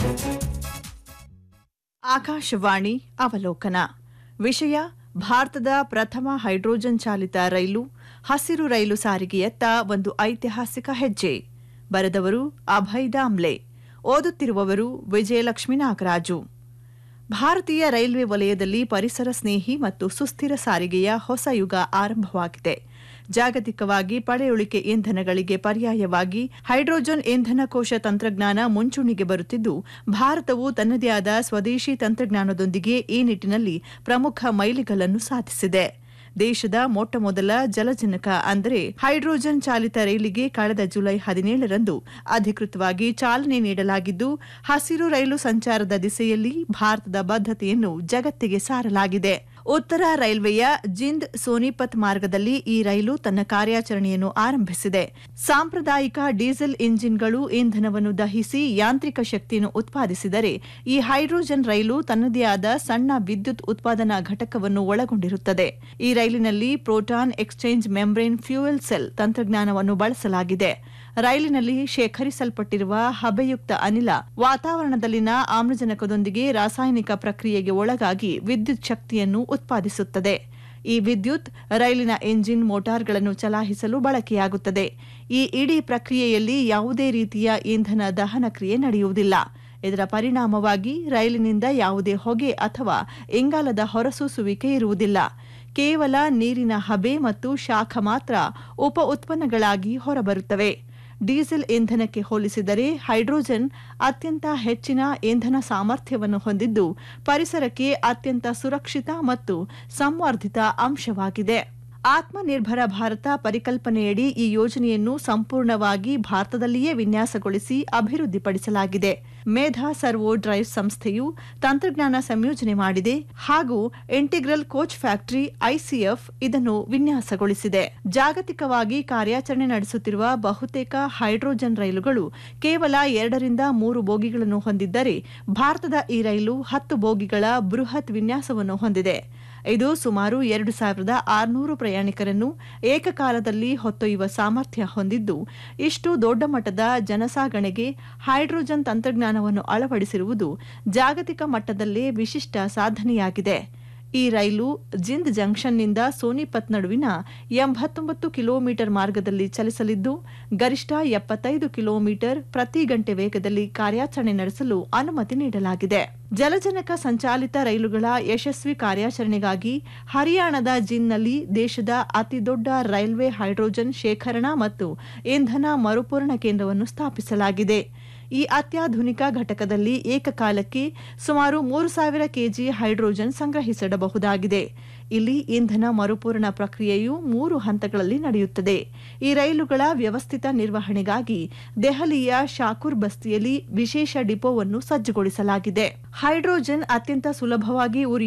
ಆಕಾಶವಾಣಿ ಅವಲೋಕನ ವಿಷಯ ಭಾರತದ ಪ್ರಥಮ ಹೈಡ್ರೋಜನ್ ಚಾಲಿತ ರೈಲು ಹಸಿರು ರೈಲು ಸಾರಿಗೆಯತ್ತ ಒಂದು ಐತಿಹಾಸಿಕ ಹೆಜ್ಜೆ ಬರೆದವರು ಅಭಯ್ ದಾಮ್ಲೆ ಓದುತ್ತಿರುವವರು ವಿಜಯಲಕ್ಷ್ಮಿ ನಾಗರಾಜು ಭಾರತೀಯ ರೈಲ್ವೆ ವಲಯದಲ್ಲಿ ಪರಿಸರ ಸ್ನೇಹಿ ಮತ್ತು ಸುಸ್ಥಿರ ಸಾರಿಗೆಯ ಹೊಸ ಯುಗ ಆರಂಭವಾಗಿದೆ ಜಾಗತಿಕವಾಗಿ ಪಳೆಯುಳಿಕೆ ಇಂಧನಗಳಿಗೆ ಪರ್ಯಾಯವಾಗಿ ಹೈಡ್ರೋಜನ್ ಇಂಧನ ಕೋಶ ತಂತ್ರಜ್ಞಾನ ಮುಂಚೂಣಿಗೆ ಬರುತ್ತಿದ್ದು ಭಾರತವು ತನ್ನದೇ ಆದ ಸ್ವದೇಶಿ ತಂತ್ರಜ್ಞಾನದೊಂದಿಗೆ ಈ ನಿಟ್ಟಿನಲ್ಲಿ ಪ್ರಮುಖ ಮೈಲಿಗಲ್ಲನ್ನು ಸಾಧಿಸಿದೆ ದೇಶದ ಮೊಟ್ಟಮೊದಲ ಜಲಜನಕ ಅಂದರೆ ಹೈಡ್ರೋಜನ್ ಚಾಲಿತ ರೈಲಿಗೆ ಕಳೆದ ಜುಲೈ ಹದಿನೇಳರಂದು ಅಧಿಕೃತವಾಗಿ ಚಾಲನೆ ನೀಡಲಾಗಿದ್ದು ಹಸಿರು ರೈಲು ಸಂಚಾರದ ದಿಸೆಯಲ್ಲಿ ಭಾರತದ ಬದ್ಧತೆಯನ್ನು ಜಗತ್ತಿಗೆ ಸಾರಲಾಗಿದೆ ಉತ್ತರ ರೈಲ್ವೆಯ ಜಿಂದ್ ಸೋನಿಪತ್ ಮಾರ್ಗದಲ್ಲಿ ಈ ರೈಲು ತನ್ನ ಕಾರ್ಯಾಚರಣೆಯನ್ನು ಆರಂಭಿಸಿದೆ ಸಾಂಪ್ರದಾಯಿಕ ಡೀಸೆಲ್ ಇಂಜಿನ್ಗಳು ಇಂಧನವನ್ನು ದಹಿಸಿ ಯಾಂತ್ರಿಕ ಶಕ್ತಿಯನ್ನು ಉತ್ಪಾದಿಸಿದರೆ ಈ ಹೈಡ್ರೋಜನ್ ರೈಲು ತನ್ನದೇ ಆದ ಸಣ್ಣ ವಿದ್ಯುತ್ ಉತ್ಪಾದನಾ ಘಟಕವನ್ನು ಒಳಗೊಂಡಿರುತ್ತದೆ ಈ ರೈಲಿನಲ್ಲಿ proton exchange membrane fuel cell ತಂತ್ರಜ್ಞಾನವನ್ನು ಬಳಸಲಾಗಿದೆ ರೈಲಿನಲ್ಲಿ ಶೇಖರಿಸಲ್ಪಟ್ಟಿರುವ ಹಬೆಯುಕ್ತ ಅನಿಲ ವಾತಾವರಣದಲ್ಲಿನ ಆಮ್ಲಜನಕದೊಂದಿಗೆ ರಾಸಾಯನಿಕ ಪ್ರಕ್ರಿಯೆಗೆ ಒಳಗಾಗಿ ವಿದ್ಯುತ್ ಶಕ್ತಿಯನ್ನು ಉತ್ಪಾದಿಸುತ್ತದೆ ಈ ವಿದ್ಯುತ್ ರೈಲಿನ ಎಂಜಿನ್ ಮೋಟಾರ್ಗಳನ್ನು ಚಲಾಯಿಸಲು ಬಳಕೆಯಾಗುತ್ತದೆ ಈ ಇಡೀ ಪ್ರಕ್ರಿಯೆಯಲ್ಲಿ ಯಾವುದೇ ರೀತಿಯ ಇಂಧನ ದಹನ ಕ್ರಿಯೆ ನಡೆಯುವುದಿಲ್ಲ ಇದರ ಪರಿಣಾಮವಾಗಿ ರೈಲಿನಿಂದ ಯಾವುದೇ ಹೊಗೆ ಅಥವಾ ಇಂಗಾಲದ ಹೊರಸೂಸುವಿಕೆ ಇರುವುದಿಲ್ಲ ಕೇವಲ ನೀರಿನ ಹಬೆ ಮತ್ತು ಶಾಖ ಮಾತ್ರ ಉಪ ಉತ್ಪನ್ನಗಳಾಗಿ ಹೊರಬರುತ್ತವೆ ಡೀಸೆಲ್ ಇಂಧನಕ್ಕೆ ಹೋಲಿಸಿದರೆ ಹೈಡ್ರೋಜನ್ ಅತ್ಯಂತ ಹೆಚ್ಚಿನ ಇಂಧನ ಸಾಮರ್ಥ್ಯವನ್ನು ಹೊಂದಿದ್ದು ಪರಿಸರಕ್ಕೆ ಅತ್ಯಂತ ಸುರಕ್ಷಿತ ಮತ್ತು ಸಂವರ್ಧಿತ ಅಂಶವಾಗಿದೆ ಆತ್ಮನಿರ್ಭರ ಭಾರತ ಪರಿಕಲ್ಪನೆಯಡಿ ಈ ಯೋಜನೆಯನ್ನು ಸಂಪೂರ್ಣವಾಗಿ ಭಾರತದಲ್ಲಿಯೇ ವಿನ್ಯಾಸಗೊಳಿಸಿ ಅಭಿವೃದ್ಧಿಪಡಿಸಲಾಗಿದೆ ಮೇಧಾ ಸರ್ವೋ ಡ್ರೈವ್ ಸಂಸ್ಥೆಯು ತಂತ್ರಜ್ಞಾನ ಸಂಯೋಜನೆ ಮಾಡಿದೆ ಹಾಗೂ ಇಂಟಿಗ್ರಲ್ ಕೋಚ್ ಫ್ಯಾಕ್ಟರಿ ಐಸಿಎಫ್ ಇದನ್ನು ವಿನ್ಯಾಸಗೊಳಿಸಿದೆ ಜಾಗತಿಕವಾಗಿ ಕಾರ್ಯಾಚರಣೆ ನಡೆಸುತ್ತಿರುವ ಬಹುತೇಕ ಹೈಡ್ರೋಜನ್ ರೈಲುಗಳು ಕೇವಲ ಎರಡರಿಂದ ಮೂರು ಬೋಗಿಗಳನ್ನು ಹೊಂದಿದ್ದರೆ ಭಾರತದ ಈ ರೈಲು ಹತ್ತು ಬೋಗಿಗಳ ಬೃಹತ್ ವಿನ್ಯಾಸವನ್ನು ಹೊಂದಿದೆ ಇದು ಸುಮಾರು ಎರಡು ಸಾವಿರದ ಆರುನೂರು ಪ್ರಯಾಣಿಕರನ್ನು ಏಕಕಾಲದಲ್ಲಿ ಹೊತ್ತೊಯ್ಯುವ ಸಾಮರ್ಥ್ಯ ಹೊಂದಿದ್ದು ಇಷ್ಟು ದೊಡ್ಡ ಮಟ್ಟದ ಜನಸಾಗಣೆಗೆ ಹೈಡ್ರೋಜನ್ ತಂತ್ರಜ್ಞಾನವನ್ನು ಅಳವಡಿಸಿರುವುದು ಜಾಗತಿಕ ಮಟ್ಟದಲ್ಲೇ ವಿಶಿಷ್ಟ ಸಾಧನೆಯಾಗಿದೆ ಈ ರೈಲು ಜಿಂದ್ ಜಂಕ್ಷನ್ನಿಂದ ಸೋನಿಪತ್ ನಡುವಿನ ಎಂಬತ್ತೊಂಬತ್ತು ಕಿಲೋಮೀಟರ್ ಮಾರ್ಗದಲ್ಲಿ ಚಲಿಸಲಿದ್ದು ಗರಿಷ್ಠ ಎಪ್ಪತ್ತೈದು ಕಿಲೋಮೀಟರ್ ಪ್ರತಿ ಗಂಟೆ ವೇಗದಲ್ಲಿ ಕಾರ್ಯಾಚರಣೆ ನಡೆಸಲು ಅನುಮತಿ ನೀಡಲಾಗಿದೆ ಜಲಜನಕ ಸಂಚಾಲಿತ ರೈಲುಗಳ ಯಶಸ್ವಿ ಕಾರ್ಯಾಚರಣೆಗಾಗಿ ಹರಿಯಾಣದ ಜಿನ್ನಲ್ಲಿ ದೇಶದ ಅತಿದೊಡ್ಡ ರೈಲ್ವೆ ಹೈಡ್ರೋಜನ್ ಶೇಖರಣಾ ಮತ್ತು ಇಂಧನ ಮರುಪೂರಣ ಕೇಂದ್ರವನ್ನು ಸ್ಥಾಪಿಸಲಾಗಿದೆ ಈ ಅತ್ಯಾಧುನಿಕ ಘಟಕದಲ್ಲಿ ಏಕಕಾಲಕ್ಕೆ ಸುಮಾರು ಮೂರು ಸಾವಿರ ಕೆಜಿ ಹೈಡ್ರೋಜನ್ ಸಂಗ್ರಹಿಸಿಡಬಹುದಾಗಿದೆ ಇಲ್ಲಿ ಇಂಧನ ಮರುಪೂರಣ ಪ್ರಕ್ರಿಯೆಯು ಮೂರು ಹಂತಗಳಲ್ಲಿ ನಡೆಯುತ್ತದೆ ಈ ರೈಲುಗಳ ವ್ಯವಸ್ಥಿತ ನಿರ್ವಹಣೆಗಾಗಿ ದೆಹಲಿಯ ಶಾಕೂರ್ ಬಸ್ತಿಯಲ್ಲಿ ವಿಶೇಷ ಡಿಪೋವನ್ನು ಸಜ್ಜುಗೊಳಿಸಲಾಗಿದೆ ಹೈಡ್ರೋಜನ್ ಅತ್ಯಂತ ಸುಲಭವಾಗಿ ಉರಿಯುವ